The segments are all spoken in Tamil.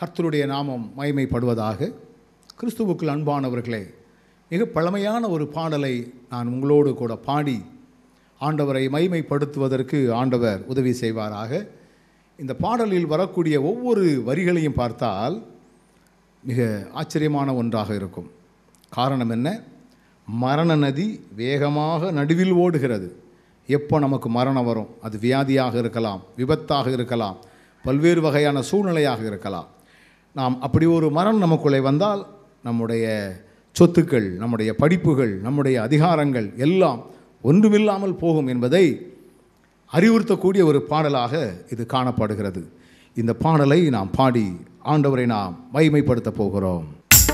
கர்த்தருடைய நாமம் மகிமைப்படுவதாக கிறிஸ்துவுக்குள் அன்பானவர்களே மிக பழமையான ஒரு பாடலை நான் உங்களோடு கூட பாடி ஆண்டவரை மகிமைப்படுத்துவதற்கு ஆண்டவர் உதவி செய்வாராக இந்த பாடலில் வரக்கூடிய ஒவ்வொரு வரிகளையும் பார்த்தால் மிக ஆச்சரியமான ஒன்றாக இருக்கும் காரணம் என்ன மரண நதி வேகமாக நடுவில் ஓடுகிறது எப்போ நமக்கு மரணம் வரும் அது வியாதியாக இருக்கலாம் விபத்தாக இருக்கலாம் பல்வேறு வகையான சூழ்நிலையாக இருக்கலாம் நாம் அப்படி ஒரு மரணம் நமக்குள்ளே வந்தால் நம்முடைய சொத்துக்கள் நம்முடைய படிப்புகள் நம்முடைய அதிகாரங்கள் எல்லாம் ஒன்றுமில்லாமல் போகும் என்பதை அறிவுறுத்தக்கூடிய ஒரு பாடலாக இது காணப்படுகிறது இந்த பாடலை நாம் பாடி ஆண்டவரை நாம் மகிமைப்படுத்த போகிறோம்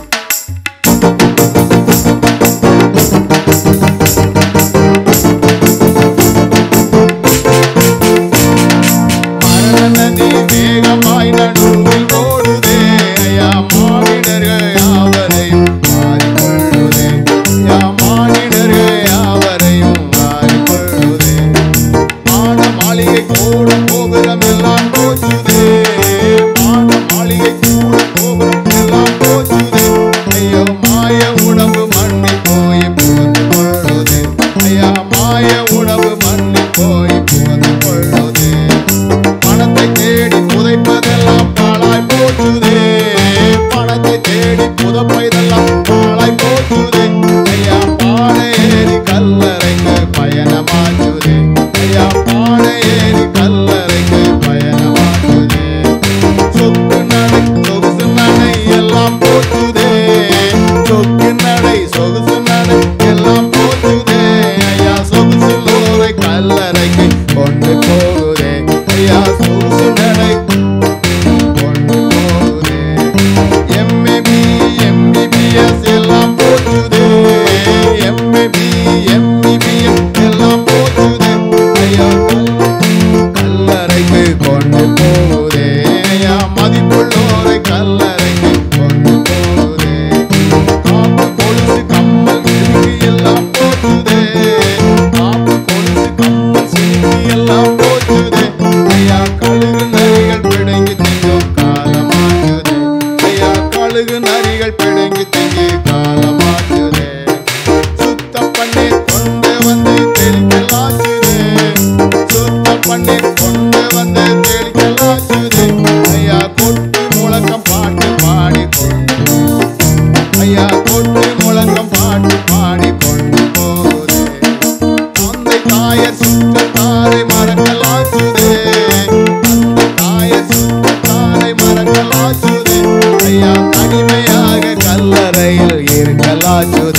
மரணநதி வேகமாய் நடுவில் ஓடுதே ஐயா மானிடர்கள் யாவரையும் மாறிக்கொள்ளுதே ஐயா மானிடர்கள் யாவரையும் மாறிக்கொள்ளுதே மான மாளிகை கூட கோபுரம் எல்லாம் போச்சுதே மான மாளிகை கூட கோபுரம் எல்லாம் போச்சுதே ஐயோ மாய உடம்பு மண்ணி போய் போந்து கொள்ளுதே ஐயா மாய உடம்பு மண்ணி போய் போந்து கொள்ளுதே பணத்தை தேடி புதைப்பதெல்லாம் பாழாய் போச்சுதே பணத்தை தேடி புதைப்பதெல்லாம் பாழாய் போச்சுதே ஐயா பாட ஏறி கல்லறைக்கு பயணமாச்சுதே ஐயா பாட ஏறி கல்லறைக்கு பயணமாச்சுதே சொக்கு நடை சொகுசு நடை எல்லாம் போச்சுதே சொக்கு நடை சொகுசு நடை எல்லாம் போச்சுதே ஐயா சொகுசு லோரை கல்லறைக்கு கொண்டு போகுதே ஐயா சொகுசு நடை கொண்டு போகுதே எம்ஏபி எம்பிபிஎஸ் எல்லாம் போச்சுதே எம்ஏபி எம்பிபிஎஸ் எல்லாம் போச்சுதே ஐயா கல்லறைக்கு கொண்டு போகுதே ஐயா மதிப்புள்ளோரை கல்லறைக்கு கொண்டு போகுதே காப்பு கொலுசு கம்மல் சிறுகி எல்லாம் போச்சுதே காப்பு கொலுசு கம்மல் சிறுகி எல்லாம் போச்சுதே ஐயா கழுகு நரிகள் பிடுங்கி திங்கும் காலமாச்சுதே ஐயா கழுகு நரிகள் பிடுங்கி திங்கி காலமாச்சுதே சுத்தம் பண்ணி கொண்டு வந்து தெளிக்கலாச்சுதே சுத்தம் பண்ணி கொண்டு வந்து தெளிக்கலாச்சுதே ஐயா கொட்டி முழக்கம் பாட்டு பாடி கொண்டு ஐயா கொட்டி முழக்கம் பாட்டு பாடி கொண்டு போகுதே தந்தை தாயர் சுற்றத்தாரை மறக்கலாச்சுதே தந்தை தாயர் சுற்றத்தாரை மறக்கலாச்சுதே ஐயா தனிமையாக கல்லறையில் இருக்கலாச்சுதே